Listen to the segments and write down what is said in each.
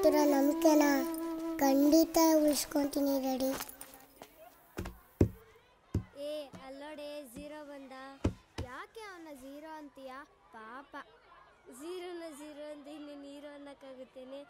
ಉಳಿಸ್ಕೊತಿರೋ ನಂಬಿಕೆನ ಖಂಡಿತ ಉಳಿಸ್ಕೊತೀನಿ ರೆಡಿ ಏ ಅಲ್ಲೋಡೆ ಝೀರೋ ಬಂದ ಯಾಕೆ ಅವನ ಝೀರೋ ಅಂತೀಯ ಪಾಪ ಝೀರೋನ ಝೀರೋ ಅಂತ ಇನ್ನು ನೀರು ಅನ್ನಕ್ಕಾಗುತ್ತೇನೆ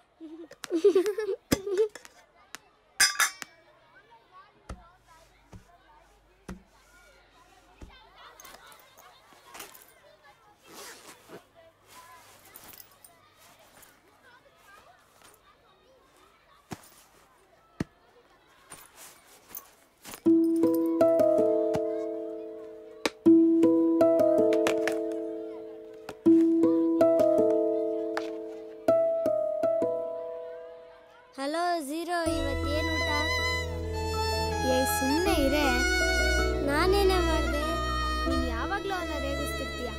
ಹಲೋ ಝೀರೋ ಇವತ್ತೇನು ಊಟ ಏ ಸುಮ್ಮನೆ ಇರೇ ನಾನೇನೇ ಮಾಡಿದೆ ನೀನು ಯಾವಾಗಲೂ ಅವನ್ನ ರೇಗಿಸ್ತಿರ್ತೀಯ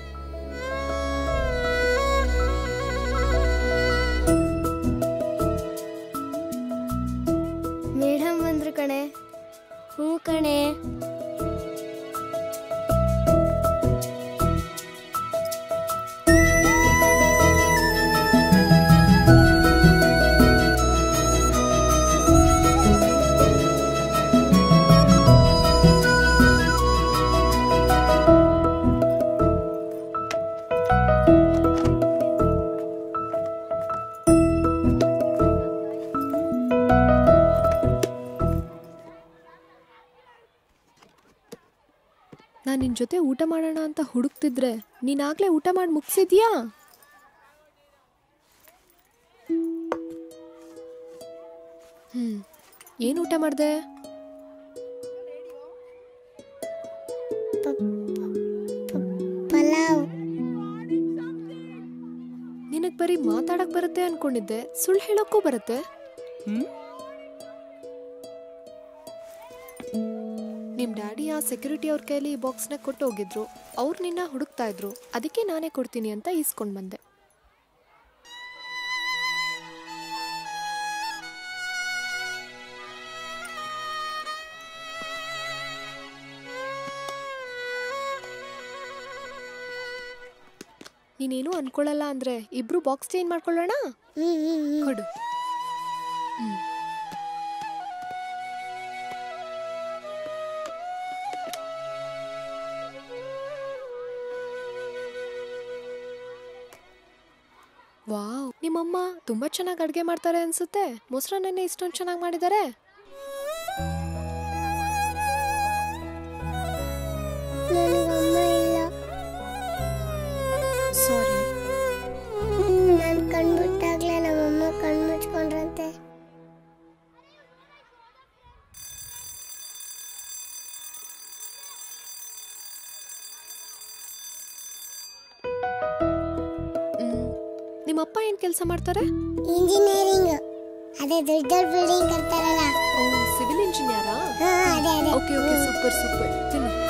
ಮೇಡಮ್ ಬಂದ್ರು ಕಣೆ ಹ್ಞೂ ಕಣೆ ನಾನು ನಿನ್ನ ಜೊತೆ ಊಟ ಮಾಡೋಣ ಅಂತ ಹುಡುಕ್ತಿದ್ರೆ ನೀನಾಗಲೇ ಊಟ ಮಾಡಿ ಮುಗಿಸಿದ್ಯಾ ಹ್ಞೂ ಏನು ಊಟ ಮಾಡಿದೆ ಪಲಾವ್ ನಿನಗೆ ಬರೀ ಮಾತಾಡಕ್ ಬರುತ್ತೆ ಅನ್ಕೊಂಡಿದ್ದೆ ಸುಳ್ಳು ಹೇಳೋಕ್ಕೂ ಬರುತ್ತೆ ನಿಮ್ಮ ಡ್ಯಾಡಿ ಆ ಸೆಕ್ಯೂರಿಟಿ ಅವ್ರ ಕೈಲಿ ಈ ಬಾಕ್ಸ್ನ ಕೊಟ್ಟು ಹೋಗಿದ್ರು ಅವ್ರು ನಿನ್ನ ಹುಡುಕ್ತಾ ಇದ್ರು ಅದಕ್ಕೆ ನಾನೇ ಕೊಡ್ತೀನಿ ಅಂತ ಈಸ್ಕೊಂಡು ಬಂದೆ ನೀನೇನು ಅನ್ಕೊಳ್ಳಲ್ಲ ಅಂದ್ರೆ ಇಬ್ರು ಬಾಕ್ಸ್ ಚೇಂಜ್ ಮಾಡ್ಕೊಳ್ಳೋಣ ಹ್ಮ್ ಹ್ಮ್ ಹ್ಮ್ ಕೊಡು ಹ್ಮ್. ವಾವ್ ನಿಮ್ಮಮ್ಮ ತುಂಬಾ ಚೆನ್ನಾಗಿ ಅಡ್ಗೆ ಮಾಡ್ತಾರೆ ಅನ್ಸುತ್ತೆ ಮೊಸರನ್ನೇ ಇಷ್ಟೊಂದು ಚೆನ್ನಾಗಿ ಮಾಡಿದ್ದಾರೆ ನನಗಮ್ಮ ಇಲ್ಲ ಸಾರಿ ನಾನು ಕಣ್ಬಿಟ್ಟಾಗ್ಲೇ ನಮ್ಮಮ್ಮ ಕಣ್ಣು ಮುಚ್ಕೊಂಡ್ರಂತೆ ನಿಮ್ಮಪ್ಪ ಏನ್ ಕೆಲಸ ಮಾಡ್ತಾರೆ ಇಂಜಿನಿಯರಿಂಗ್ ಅದೇ ದೊಡ್ಡ ದೊಡ್ಡ ಬಿಲ್ಡಿಂಗ್ ಕಟ್ತಾರಲ್ಲ ಓ ಸಿವಿಲ್ ಇಂಜಿನಿಯರಾ ಹಾ ಅದೇ ಅದೇ ಓಕೆ ಓಕೆ ಸೂಪರ್ ಸೂಪರ್ ತಿನ್ನು